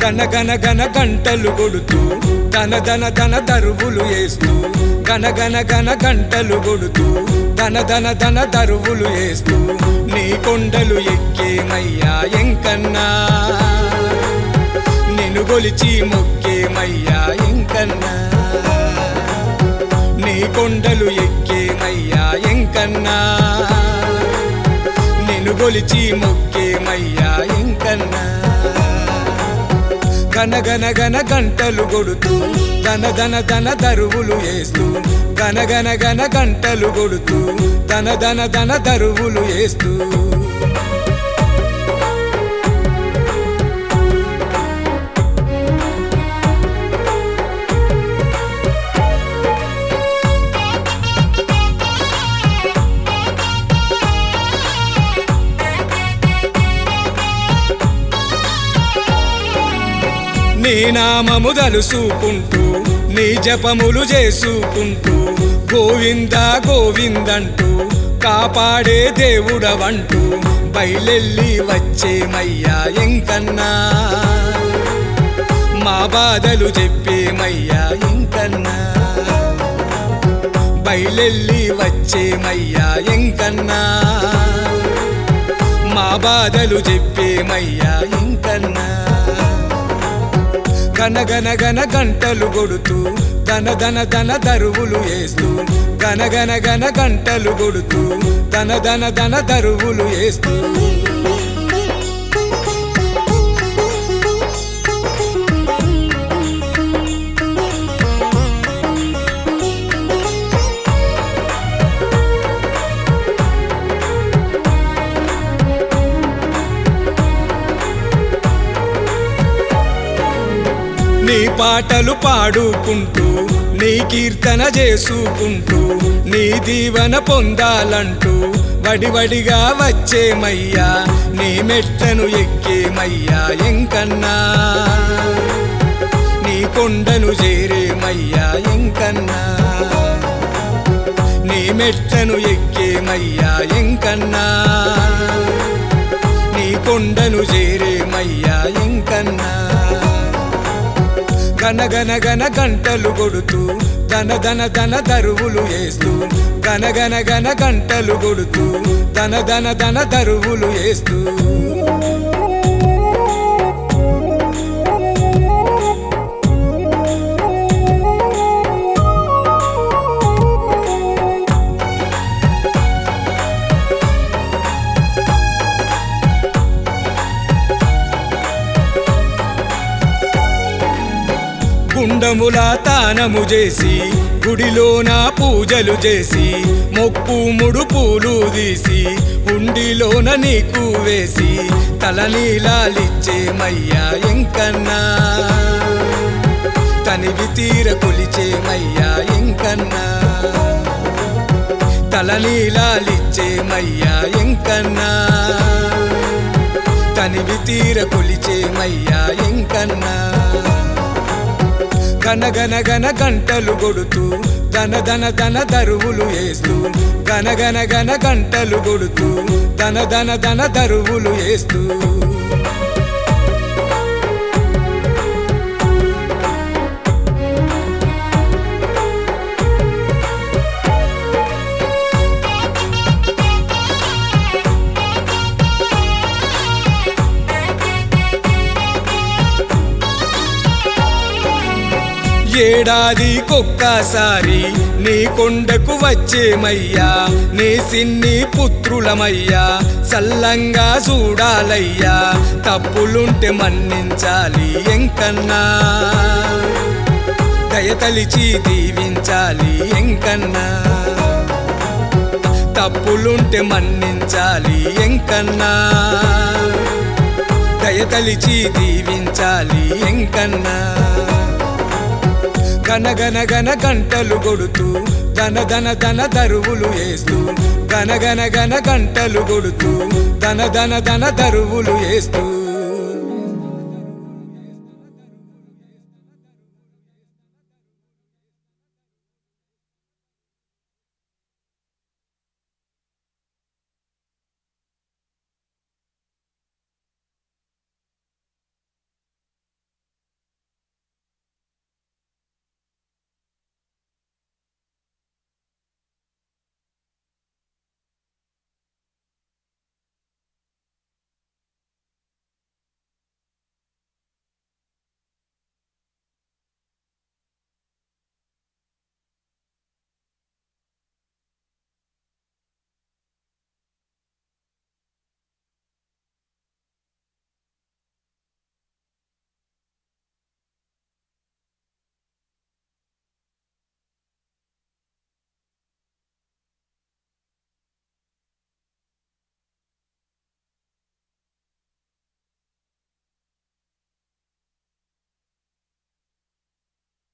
గన గన గన గంటలు కొడుతూ ధన ధన ధన దరువులు వేస్తూ గన గన గన గంటలు కొడుతూ ధన ధన ధన దరువులు వేస్తూ నీ కొండలు ఎక్కేమయ్యా ఎంకన్నా నిన్ను గొలిచి మొక్కేమయ్యా ఎంకన్నా నీ కొండలు ఎక్కేమయ్యా ఎంకన్నా నిన్ను గొలిచి మొక్కేమయ్యా ఎంకన్నా గన గన గన గంటలు కొడుతూ ధన ధన ధన దరువులు వేస్తూ గన గన గన గంటలు కొడుతూ ధన ధన ధన దరువులు వేస్తూ నీ నామము దలుసుకుంటూ నీ జపములు చేసుకుంటూ గోవింద గోవిందంటూ కాపాడే దేవుడవంటూ బయలెల్లి వచ్చేమయ్యా ఎంకన్నా మా బాధలు చెప్పేమయ్యా ఎంకన్నా బయలెల్లి వచ్చేమయ్యా ఎంకన్నా మా బాధలు చెప్పేమయ్యా ఎంకన్నా గన గన గన గంటలు కొడుతూ ధన ధన ధన దరువులు వేస్తూ గన గన గన గంటలు కొడుతూ ధన ధన ధన దరువులు వేస్తూ నీ పాటలు పాడుకుంటూ నీ కీర్తన చేసుకుంటూ నీ దీవెన పొందాలంటూ వడివడిగా వచ్చేమయ్యా నీ మెట్లను ఎక్కేమయ్యా ఎంకన్నా నీ కొండను చేరేమయ్యా ఎంకన్నా నీ మెట్లను ఎక్కేమయ్యా ఎంకన్నా నీ కొండను చేరేమయ్యా ఎంకన్నా గన గన గన గంటలు కొడుతూ ధన ధన ధన దరువులు వేస్తూ గన గన గన గంటలు కొడుతూ ధన ధన ధన దరువులు వేస్తూ గుండముల తానము చేసి గుడిలోన పూజలు చేసి మొక్కు ముడుపులు తీసి ఉండిలోన నీకు వేసి తలనీలాలిచ్చేమయ్యా ఎంకన్నా తనివి తీర కొలిచేమయ్యా ఎంకన్నా తలనీలాలిచ్చేమయ్యా ఎంకన్నా తనివి తీర కొలిచేమయ్యా ఎంకన్నా గన గన గన గంటలు కొడుతూ ధన ధన ధన దరువులు వేస్తూ గన గన గన గంటలు కొడుతూ ధన ధన ధన దరువులు వేస్తూ ఏడాదికొక్కసారి నీ కొండకు వచ్చేమయ్యా నీ సిన్ని పుత్రులమయ్యా సల్లంగా చూడాలయ్యా తప్పులుంటే మన్నించాలి ఎంకన్నా దయతలిచి దీవించాలి ఎంకన్నా తప్పులుంటే మన్నించాలి ఎంకన్నా దయతలిచి దీవించాలి ఎంకన్నా గన గన గన గంటలు కొడుతూ ధన ధన ధన దరువులు వేస్తూ గన గన గన గంటలు కొడుతూ ధన ధన ధన దరువులు వేస్తూ